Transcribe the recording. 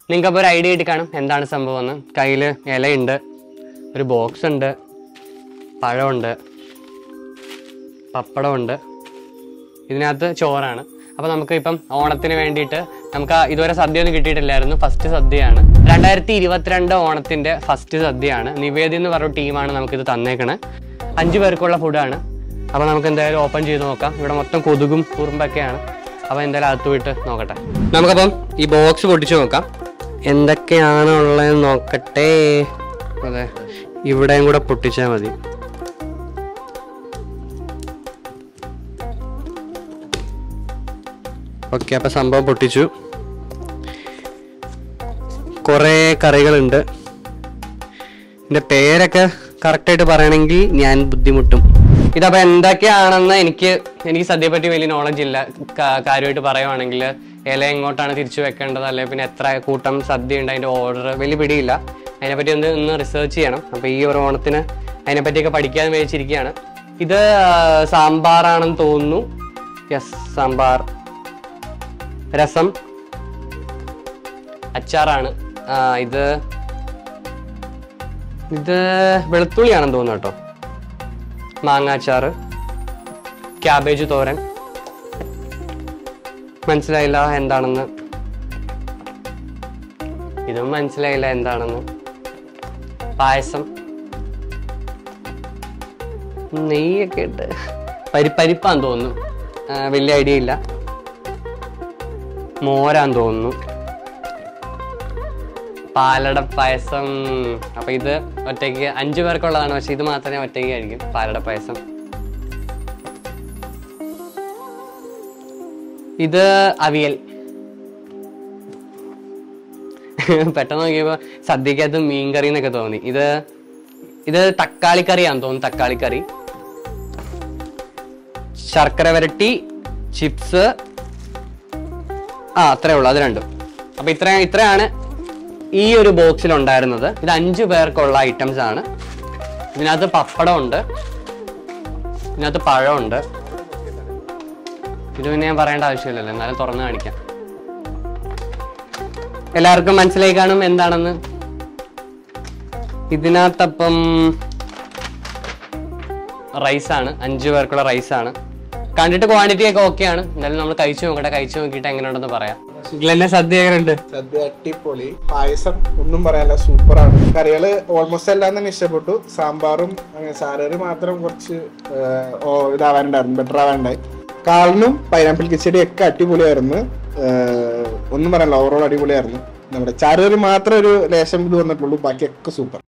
നിങ്ങൾക്ക് അപ്പോൾ ഒരു ഐഡിയ ആയിട്ട് കാണും എന്താണ് സംഭവം എന്ന് കയ്യിൽ ഇലയുണ്ട് ഒരു ബോക്സ് ഉണ്ട് പഴമുണ്ട് പപ്പടമുണ്ട് ഇതിനകത്ത് ചോറാണ് അപ്പോൾ നമുക്ക് ഇപ്പം ഓണത്തിന് വേണ്ടിയിട്ട് നമുക്ക് ആ ഇതുവരെ സദ്യ ഒന്നും കിട്ടിയിട്ടില്ലായിരുന്നു ഫസ്റ്റ് സദ്യയാണ് രണ്ടായിരത്തി ഇരുപത്തിരണ്ട് ഓണത്തിൻ്റെ ഫസ്റ്റ് സദ്യയാണ് നിവേദി എന്ന് പറഞ്ഞ ടീമാണ് നമുക്കിത് തന്നേക്കണേ അഞ്ച് പേർക്കുള്ള ഫുഡാണ് അപ്പോൾ നമുക്ക് എന്തായാലും ഓപ്പൺ ചെയ്ത് നോക്കാം ഇവിടെ മൊത്തം കൊതുകും കുറുമ്പൊക്കെയാണ് അപ്പോൾ എന്തായാലും അകത്ത് പോയിട്ട് നോക്കട്ടെ നമുക്കപ്പം ഈ ബോക്സ് പൊട്ടിച്ച് നോക്കാം എന്തൊക്കെയാണ് ഉള്ളതെന്ന് നോക്കട്ടെ അതെ ഇവിടെയും കൂടെ പൊട്ടിച്ചാൽ മതി ഓക്കെ അപ്പൊ സംഭവം പൊട്ടിച്ചു കുറേ കറികളുണ്ട് ഇതിന്റെ പേരൊക്കെ കറക്റ്റായിട്ട് പറയണമെങ്കിൽ ഞാൻ ബുദ്ധിമുട്ടും ഇതപ്പോ എന്തൊക്കെയാണെന്ന് എനിക്ക് എനിക്ക് സദ്യയെ പറ്റി വലിയ നോളജ് ഇല്ല കാ- കാര്യമായിട്ട് പറയുവാണെങ്കിൽ ഇല എങ്ങോട്ടാണ് തിരിച്ചു വെക്കേണ്ടത് അല്ലെ പിന്നെ എത്ര കൂട്ടം സദ്യ ഉണ്ട് അതിന്റെ ഓർഡർ വലിയ പിടിയില്ല അതിനെപ്പറ്റി ഒന്ന് ഒന്ന് റിസർച്ച് ചെയ്യണം അപ്പൊ ഈ ഒരു ഓണത്തിന് അതിനെപ്പറ്റിയൊക്കെ പഠിക്കാൻ വേദിച്ചിരിക്കുകയാണ് ഇത് ആ, സാമ്പാറാണെന്ന് തോന്നുന്നു യെസ് സാമ്പാർ രസം അച്ചാറാണ് ആ, ഇത് ഇത് വെളുത്തുള്ളിയാണെന്ന് തോന്നുന്നു കേട്ടോ മാങ്ങാച്ചാറ് ക്യാബേജ് തോരൻ മനസ്സിലായില്ല എന്താണെന്ന് ഇതും മനസ്സിലായില്ല എന്താണെന്ന് പായസം നെയ്യൊക്കെ ഇട്ട് പരി പരിപ്പാന്ന് തോന്നുന്നു ആ, വലിയ ഐഡിയ ഇല്ല മോരാൻ തോന്നുന്നു പാലട പായസം അപ്പൊ ഇത് ഒറ്റയ്ക്ക് അഞ്ചു പേർക്കുള്ളതാണ് പക്ഷെ ഇത് മാത്രമേ ഒറ്റയ്ക്ക് കഴിക്കും പാലട പായസം ഇത് അവിയൽ പെട്ടെന്ന് നോക്കിയപ്പോ സദ്യക്കകത്ത് മീൻകറി എന്നൊക്കെ തോന്നി ഇത് ഇത് തക്കാളിക്കറിയാന്ന് തോന്നുന്നു തക്കാളിക്കറി ശർക്കര വരട്ടി ചിപ്സ് ആ അത്രേ ഉള്ളൂ അത് രണ്ടും അപ്പൊ ഇത്ര ഇത്രയാണ് ഈ ഒരു ബോക്സിൽ ഉണ്ടായിരുന്നത് ഇത് അഞ്ചു പേർക്കുള്ള ഐറ്റംസ് ആണ് ഇതിനകത്ത് പപ്പടം ഉണ്ട് ഇതിനകത്ത് പഴമുണ്ട് ഇത് പിന്നെ ഞാൻ പറയേണ്ട ആവശ്യമില്ലല്ലോ എന്നാലും തുറന്ന് കാണിക്കാം എല്ലാവർക്കും മനസ്സിലായി കാണും എന്താണെന്ന് ഇതിനകത്തപ്പം റൈസാണ് അഞ്ചു പേർക്കുള്ള റൈസാണ് കണ്ടിട്ട് ക്വാണ്ടിറ്റി ഒക്കെ ഓക്കെയാണ് എന്തായാലും നമ്മൾ കഴിച്ചു നോക്കട്ടെ കഴിച്ചു നോക്കിയിട്ട് എങ്ങനെയുണ്ടെന്ന് പറയാം എന്നെ സദ്യ എങ്ങനെയുണ്ട് സദ്യ അടിപൊളി പായസം ഒന്നും പറയാനില്ല സൂപ്പറാണ് കറികള് ഓൾമോസ്റ്റ് എല്ലാം തന്നെ ഇഷ്ടപ്പെട്ടു സാമ്പാറും അങ്ങനെ സാലറി മാത്രം കുറച്ച് ഏഹ്, ഓ ഇതാവാനുണ്ടായിരുന്നു ബെറ്റർ ആവാനുണ്ടായി കാളിനും പൈനാപ്പിൾ കിച്ചടി ഒക്കെ അടിപൊളിയായിരുന്നു ഏഹ്, ഒന്നും പറയാനില്ല ഓവറോൾ അടിപൊളിയായിരുന്നു നമ്മുടെ ചാറുകറി മാത്രം ഒരു ലേശം ഇത് വന്നിട്ടുള്ളൂ ബാക്കിയൊക്കെ സൂപ്പർ